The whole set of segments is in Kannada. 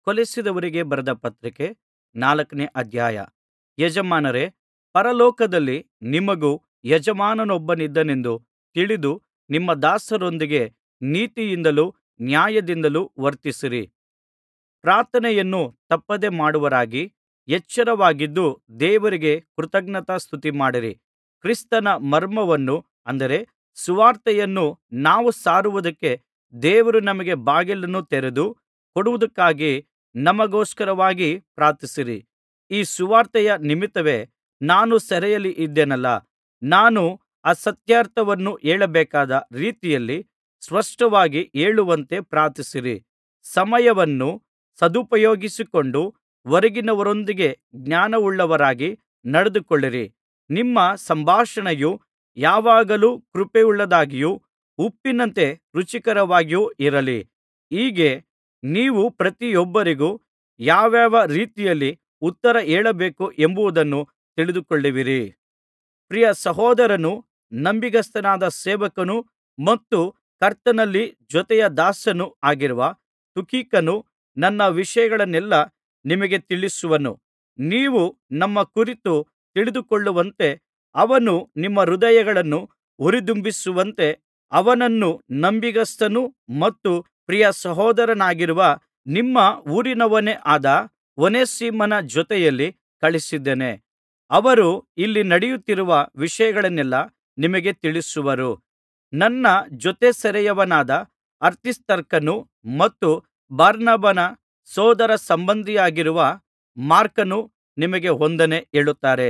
ಕೊಲಿಸಿದವರಿಗೆ ಬರೆದ ಪತ್ರಿಕೆ ನಾಲ್ಕನೇ ಅಧ್ಯಾಯ ಯಜಮಾನರೇ ಪರಲೋಕದಲ್ಲಿ ನಿಮಗೂ ಯಜಮಾನನೊಬ್ಬನಿದ್ದಾನೆಂದು ತಿಳಿದು ನಿಮ್ಮ ದಾಸರೊಂದಿಗೆ ನೀತಿಯಿಂದಲೂ ನ್ಯಾಯದಿಂದಲೂ ವರ್ತಿಸಿರಿ ಪ್ರಾರ್ಥನೆಯನ್ನು ತಪ್ಪದೆ ಮಾಡುವವರಾಗಿ ಎಚ್ಚರವಾಗಿದ್ದು ದೇವರಿಗೆ ಕೃತಜ್ಞತಾಸ್ತುತಿಮಾಡಿರಿ ಕ್ರಿಸ್ತನ ಮರ್ಮವನ್ನು ಅಂದರೆ ಸುವಾರ್ತೆಯನ್ನು ನಾವು ಸಾರುವುದಕ್ಕೆ ದೇವರು ನಮಗೆ ಬಾಗಿಲನ್ನು ತೆರೆದು ಕೊಡುವುದಕ್ಕಾಗಿ ನಮಗೋಸ್ಕರವಾಗಿ ಪ್ರಾರ್ಥಿಸಿರಿ ಈ ಸುವಾರ್ತೆಯ ನಿಮಿತ್ತವೇ ನಾನು ಸೆರೆಯಲ್ಲಿ ಇದ್ದೇನಲ್ಲಾ ನಾನು ಅಸತ್ಯಾರ್ಥವನ್ನು ಹೇಳಬೇಕಾದ ರೀತಿಯಲ್ಲಿ ಸ್ಪಷ್ಟವಾಗಿ ಹೇಳುವಂತೆ ಪ್ರಾರ್ಥಿಸಿರಿ ಸಮಯವನ್ನು ಸದುಪಯೋಗಿಸಿಕೊಂಡು ಹೊರಗಿನವರೊಂದಿಗೆ ಜ್ಞಾನವುಳ್ಳವರಾಗಿ ನಡೆದುಕೊಳ್ಳಿರಿ ನಿಮ್ಮ ಸಂಭಾಷಣೆಯು ಯಾವಾಗಲೂ ಕೃಪೆಯುಳ್ಳದ್ದಾಗಿಯೂ ಉಪ್ಪಿನಂತೆ ರುಚಿಕರವಾಗಿಯೂ ಇರಲಿ ಹೀಗೆ ನೀವು ಪ್ರತಿಯೊಬ್ಬರಿಗೂ ಯಾವ್ಯಾವ ರೀತಿಯಲ್ಲಿ ಉತ್ತರ ಹೇಳಬೇಕು ಎಂಬುದನ್ನು ತಿಳಿದುಕೊಳ್ಳುವಿರಿ ಪ್ರಿಯ ಸಹೋದರನೂ ನಂಬಿಗಸ್ತನಾದ ಸೇವಕನೂ ಮತ್ತು ಕರ್ತನಲ್ಲಿ ಜೊತೆಯ ದಾಸನೂ ಆಗಿರುವ ತುಖಿಕನು ನನ್ನ ವಿಷಯಗಳನ್ನೆಲ್ಲಾ ನಿಮಗೆ ತಿಳಿಸುವನು ನೀವು ನಮ್ಮ ಕುರಿತು ತಿಳಿದುಕೊಳ್ಳುವಂತೆ ಅವನು ನಿಮ್ಮ ಹೃದಯಗಳನ್ನು ಹುರಿದುಂಬಿಸುವಂತೆ ಅವನನ್ನು ನಂಬಿಗಸ್ತನೂ ಮತ್ತು ಪ್ರಿಯ ಸಹೋದರನಾಗಿರುವ ನಿಮ್ಮ ಊರಿನವನೇ ಆದ ಓನೇಸಿಮನ ಜೊತೆಯಲ್ಲಿ ಕಳುಹಿಸಿದ್ದೇನೆ ಅವರು ಇಲ್ಲಿ ನಡೆಯುತ್ತಿರುವ ವಿಷಯಗಳನ್ನೆಲ್ಲಾ ನಿಮಗೆ ತಿಳಿಸುವರು ನನ್ನ ಜೊತೆ ಸೆರೆಯವನಾದ ಅರಿಸ್ತಾರ್ಕನು ಮತ್ತು ಬಾರ್ನಬನ ಸೋದರ ಸಂಬಂಧಿಯಾಗಿರುವ ಮಾರ್ಕನು ನಿಮಗೆ ವಂದನೆ ಹೇಳುತ್ತಾರೆ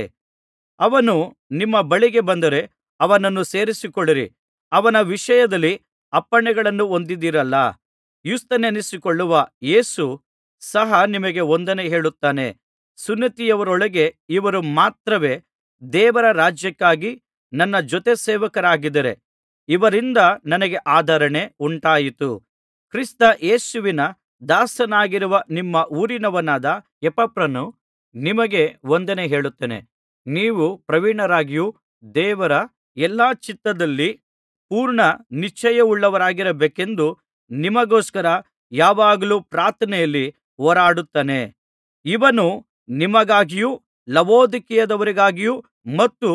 ಅವನು ನಿಮ್ಮ ಬಳಿಗೆ ಬಂದರೆ ಅವನನ್ನು ಸೇರಿಸಿಕೊಳ್ಳಿರಿ ಅವನ ವಿಷಯದಲ್ಲಿ ಅಪ್ಪಣೆಗಳನ್ನು ಹೊಂದಿದ್ದೀರಲ್ಲಾ ಯುಸ್ತನೆನಿಸಿಕೊಳ್ಳುವ ಯೇಸು ಸಹ ನಿಮಗೆ ವಂದನೆ ಹೇಳುತ್ತಾನೆ ಸುನ್ನತಿಯವರೊಳಗೆ ಇವರು ಮಾತ್ರವೇ ದೇವರ ರಾಜ್ಯಕ್ಕಾಗಿ ನನ್ನ ಜೊತೆ ಸೇವಕರಾಗಿದ್ದಾರೆ ಇವರಿಂದ ನನಗೆ ಆದರಣೆ ಉಂಟಾಯಿತು ಕ್ರಿಸ್ತ ಯೇಸುವಿನ ದಾಸನಾಗಿರುವ ನಿಮ್ಮ ಊರಿನವನಾದ ಎಪಫ್ರನು ನಿಮಗೆ ವಂದನೆ ಹೇಳುತ್ತಾನೆ ನೀವು ಪ್ರವೀಣರಾಗಿಯೂ ದೇವರ ಎಲ್ಲಾ ಚಿತ್ತದಲ್ಲಿ ಪೂರ್ಣ ನಿಶ್ಚಯವುಳ್ಳವರಾಗಿರಬೇಕೆಂದು ನಿಮಗೋಸ್ಕರ ಯಾವಾಗಲೂ ಪ್ರಾರ್ಥನೆಯಲ್ಲಿ ಹೋರಾಡುತ್ತಾನೆ ಇವನು ನಿಮಗಾಗಿಯೂ ಲವೊದಿಕೀಯದವರಿಗಾಗಿಯೂ ಮತ್ತು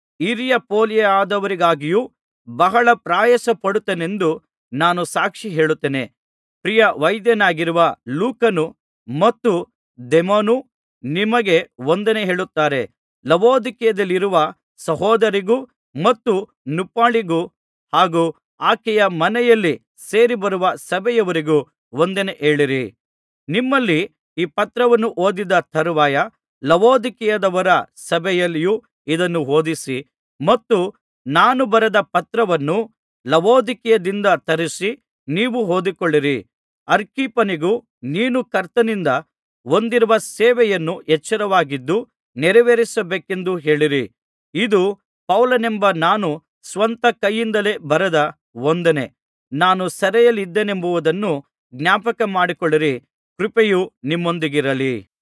ಹಿರಿಯಾಪೊಲಿಯದವರಿಗಾಗಿಯೂ ಬಹಳ ಪ್ರಯಾಸಪಡುತ್ತಾನೆಂದು ನಾನು ಸಾಕ್ಷಿ ಹೇಳುತ್ತೇನೆ ಪ್ರಿಯ ವೈದ್ಯನಾಗಿರುವ ಲೂಕನು ಮತ್ತು ದೇಮನು ನಿಮಗೆ ವಂದನೆ ಹೇಳುತ್ತಾರೆ ಲವೊದಿಕೀಯದಲ್ಲಿರುವ ಸಹೋದರಿಗೂ ಮತ್ತು ನುಪ್ಪಾಳಿಗೂ ಹಾಗೂ ಆಕೆಯ ಮನೆಯಲ್ಲಿ ಸೇರಿಬರುವ ಸಭೆಯವರಿಗೂ ವಂದನೆ ಹೇಳಿರಿ ನಿಮ್ಮಲ್ಲಿ ಈ ಪತ್ರವನ್ನು ಓದಿದ ತರುವಾಯ ಲವೊದಿಕೀಯದವರ ಸಭೆಯಲ್ಲಿಯೂ ಇದನ್ನು ಓದಿಸಿ ಮತ್ತು ನಾನು ಬರೆದ ಪತ್ರವನ್ನು ಲವೊದಿಕೀಯದಿಂದ ತರಿಸಿ ನೀವು ಓದಿಕೊಳ್ಳಿರಿ ಅರ್ಖಿಪ್ಪನಿಗೂ ನೀನು ಕರ್ತನಿಂದ ಹೊಂದಿರುವ ಸೇವೆಯನ್ನು ಎಚ್ಚರವಾಗಿದ್ದು ನೆರವೇರಿಸಬೇಕೆಂದು ಹೇಳಿರಿ ಇದು ಪೌಲನೆಂಬ ನಾನು ಸ್ವಂತ ಕೈಯಿಂದಲೇ ಬರೆದ ವಂದನೆ ನಾನು ಸೆರೆಯಲ್ಲಿದ್ದೇನೆಂಬುದನ್ನು ಜ್ಞಾಪಕ ಮಾಡಿಕೊಳ್ಳಿರಿ ಕೃಪೆಯು ನಿಮ್ಮೊಂದಿಗಿರಲಿ